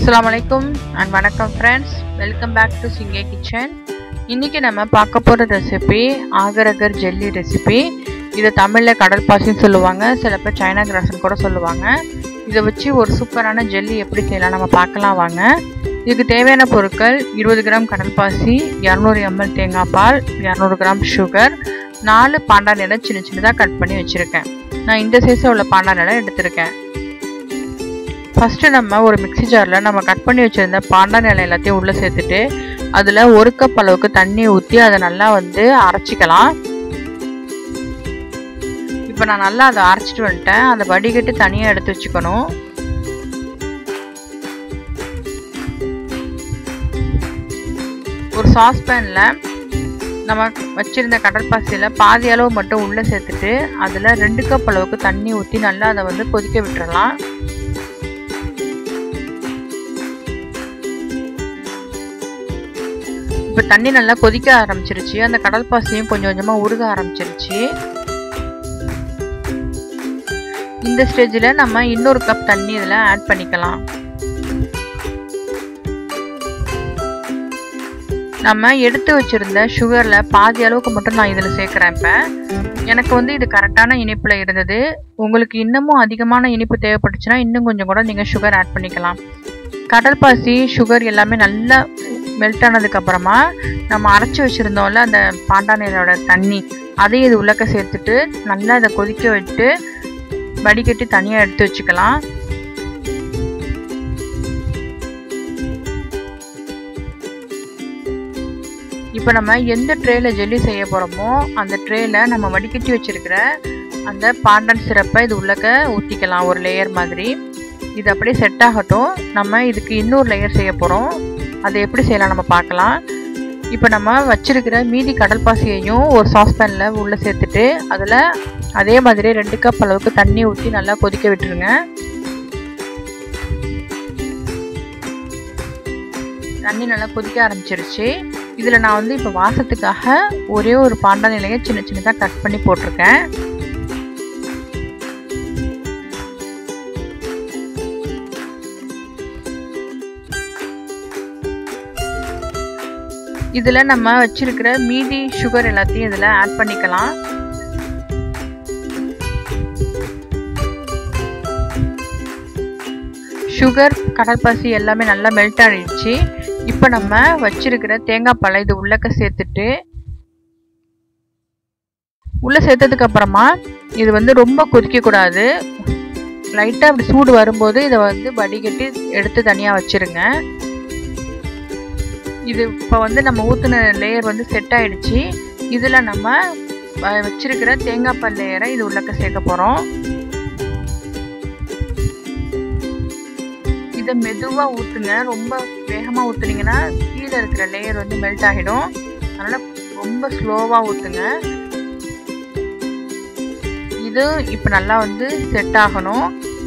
அஸ்ஸலாமு அலைக்கும் அண்ட் வணக்கம் ஃப்ரெண்ட்ஸ் வெல்கம் பேக் டு சிங்கே கிச்சன் இன்றைக்கி நம்ம பார்க்க போகிற ரெசிபி ஆகரகர் ஜெல்லி ரெசிபி இதை தமிழில் கடல் பாசின்னு சொல்லுவாங்க சில பேர் சைனா கிராஸ்ன்னு கூட சொல்லுவாங்க இதை வச்சு ஒரு சூப்பரான ஜெல்லி எப்படி செய்யலாம் நம்ம பார்க்கலாம் வாங்க இதுக்கு தேவையான பொருட்கள் இருபது கிராம் கடல் பாசி இரநூறு எம்எல் தேங்காய் பால் இரநூறு கிராம் சுகர் நாலு பாண்டா நிலை சின்ன சின்னதாக கட் பண்ணி வச்சுருக்கேன் நான் இந்த சைஸில் உள்ள பாண்டா நிலை எடுத்திருக்கேன் ஃபஸ்ட்டு நம்ம ஒரு மிக்சி ஜாரில் நம்ம கட் பண்ணி வச்சுருந்த பாண்டா நிலை எல்லாத்தையும் உள்ளே சேர்த்துட்டு அதில் ஒரு கப் அளவுக்கு தண்ணி ஊற்றி அதை நல்லா வந்து அரைச்சிக்கலாம் இப்போ நான் நல்லா அதை அரைச்சிட்டு வந்துட்டேன் அதை வடிகட்டி தனியாக எடுத்து வச்சுக்கணும் ஒரு சாஸ்பேனில் நம்ம வச்சுருந்த கடற்பாசியில் பாதி அளவு மட்டும் உள்ளே சேர்த்துட்டு அதில் ரெண்டு கப் அளவுக்கு தண்ணி ஊற்றி நல்லா அதை வந்து கொதிக்க விட்டுறலாம் இப்போ தண்ணி நல்லா கொதிக்க ஆரம்பிச்சிருச்சு அந்த கடல் பாசியும் கொஞ்சம் கொஞ்சமாக உருக ஆரம்பிச்சிருச்சு இந்த ஸ்டேஜில் நம்ம இன்னொரு கப் தண்ணி இதில் ஆட் பண்ணிக்கலாம் நம்ம எடுத்து வச்சுருந்த சுகரில் பாதி அளவுக்கு மட்டும் நான் இதில் சேர்க்குறேன் இப்போ எனக்கு வந்து இது கரெக்டான இனிப்பில் இருந்தது உங்களுக்கு இன்னமும் அதிகமான இனிப்பு தேவைப்பட்டுச்சுன்னா இன்னும் கொஞ்சம் கூட நீங்கள் சுகர் ஆட் பண்ணிக்கலாம் கடல் பாசி சுகர் எல்லாமே நல்லா மெல்ட் ஆனதுக்கப்புறமா நம்ம அரைச்சி வச்சுருந்தோம்ல அந்த பாண்டானியோட தண்ணி அதையும் இது உள்ளக்க சேர்த்துட்டு நல்லா அதை கொதிக்க விட்டு வடிகட்டி தனியாக எடுத்து வச்சுக்கலாம் இப்போ நம்ம எந்த ட்ரேயில் ஜெல்லி செய்ய போகிறோமோ அந்த ட்ரேயில் நம்ம வடிகட்டி வச்சுருக்கிற அந்த பாண்டன் சிரப்பை இது உள்ளக்க ஊற்றிக்கலாம் ஒரு லேயர் மாதிரி இது அப்படியே செட் ஆகட்டும் நம்ம இதுக்கு இன்னொரு லேயர் செய்ய போகிறோம் அதை எப்படி செய்யலாம் நம்ம பார்க்கலாம் இப்போ நம்ம வச்சிருக்கிற மீதி கடல் பாசியையும் ஒரு சாஸ்பேனில் உள்ளே சேர்த்துட்டு அதில் அதே மாதிரி ரெண்டு கப் அளவுக்கு தண்ணி ஊற்றி நல்லா கொதிக்க விட்டுருங்க தண்ணி நல்லா கொதிக்க ஆரம்பிச்சிருச்சு இதில் நான் வந்து இப்போ வாசத்துக்காக ஒரே ஒரு பாண்டா நிலையை சின்ன சின்னதாக கட் பண்ணி போட்டிருக்கேன் இதில் நம்ம வச்சிருக்கிற மீதி சுகர் எல்லாத்தையும் இதில் ஆட் பண்ணிக்கலாம் சுகர் கடற்பாசி எல்லாமே நல்லா மெல்ட் ஆகிடுச்சு இப்போ நம்ம வச்சிருக்கிற தேங்காய் பாலை இது உள்ளக்க சேர்த்துட்டு உள்ளே சேர்த்ததுக்கு அப்புறமா இது வந்து ரொம்ப கொதிக்கக்கூடாது லைட்டாக அப்படி சூடு வரும்போது இதை வந்து வடிகட்டி எடுத்து தனியாக வச்சுருங்க இது இப்போ வந்து நம்ம ஊற்றின லேயர் வந்து செட் ஆகிடுச்சு இதில் நம்ம வச்சிருக்கிற தேங்காய் பால் லேயரை இது உள்ளக்க சேர்க்க போகிறோம் இதை மெதுவாக ஊற்றுங்க ரொம்ப வேகமாக ஊற்றுனீங்கன்னா கீழே இருக்கிற லேயர் வந்து மெல்ட் ஆகிடும் அதனால் ரொம்ப ஸ்லோவாக ஊற்றுங்க இது இப்போ நல்லா வந்து செட் ஆகணும்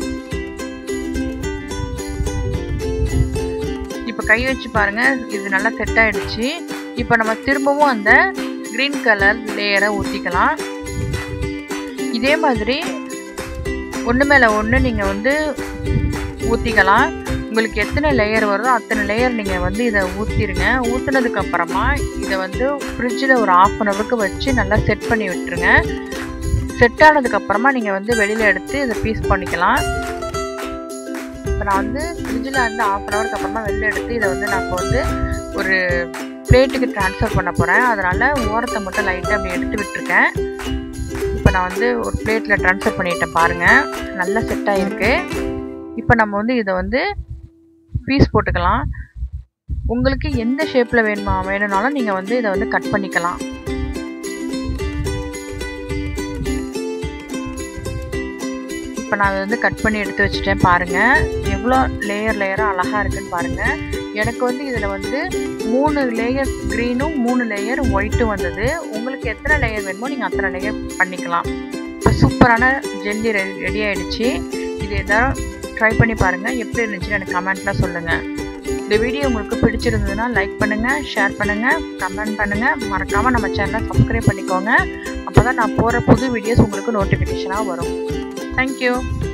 இப்போ கை வச்சு பாருங்க இது நல்லா செட் ஆயிடுச்சு இப்போ நம்ம திரும்பவும் அந்த க்ரீன் கலர் லேயரை ஊற்றிக்கலாம் இதே மாதிரி ஒன்று மேலே ஒன்று நீங்கள் வந்து ஊற்றிக்கலாம் உங்களுக்கு எத்தனை லேயர் வருதோ அத்தனை லேயர் நீங்கள் வந்து இதை ஊற்றிடுங்க ஊற்றுனதுக்கு அப்புறமா இதை வந்து ஃப்ரிட்ஜில் ஒரு ஆஃப் அன் ஹவருக்கு வச்சு நல்லா செட் பண்ணி விட்டுருங்க செட் ஆனதுக்கப்புறமா நீங்கள் வந்து வெளியில் எடுத்து இதை பீஸ் பண்ணிக்கலாம் இப்போ நான் வந்து ஃப்ரிட்ஜில் வந்து ஆஃப் அன் ஹவருக்கு அப்புறமா வெளில எடுத்து இதை வந்து நான் இப்போ வந்து ஒரு பிளேட்டுக்கு ட்ரான்ஸ்ஃபர் பண்ண போகிறேன் அதனால் ஓரத்தை மட்டும் லைட்டாக அப்படி எடுத்து விட்டுருக்கேன் இப்போ நான் வந்து ஒரு பிளேட்டில் ட்ரான்ஸ்ஃபர் பண்ணிட்டேன் பாருங்கள் நல்லா செட் ஆகிருக்கு இப்போ நம்ம வந்து இதை வந்து பீஸ் போட்டுக்கலாம் உங்களுக்கு எந்த ஷேப்பில் வேணுமா வேணும்னாலும் நீங்கள் வந்து இதை வந்து கட் பண்ணிக்கலாம் இப்போ நான் அதை வந்து கட் பண்ணி எடுத்து வச்சுட்டேன் பாருங்கள் எவ்வளோ லேயர் லேயராக அழகாக இருக்குன்னு பாருங்கள் எனக்கு வந்து இதில் வந்து மூணு லேயர் க்ரீனும் மூணு லேயர் ஒயிட்டும் வந்தது உங்களுக்கு எத்தனை லேயர் வேணுமோ நீங்கள் அத்தனை லேயர் பண்ணிக்கலாம் இப்போ சூப்பரான ஜெல்லி ரெடி ரெடி ஆகிடுச்சு இது எதாவது ட்ரை பண்ணி பாருங்கள் எப்படி இருந்துச்சுன்னு எனக்கு கமெண்ட்டில் சொல்லுங்கள் இந்த வீடியோ உங்களுக்கு பிடிச்சிருந்ததுன்னா லைக் பண்ணுங்கள் ஷேர் பண்ணுங்கள் கமெண்ட் பண்ணுங்கள் மறக்காமல் நம்ம சேனலை சப்ஸ்கிரைப் பண்ணிக்கோங்க அப்போ தான் நான் போகிற புது வீடியோஸ் உங்களுக்கு நோட்டிஃபிகேஷனாக வரும் தேங்க்யூ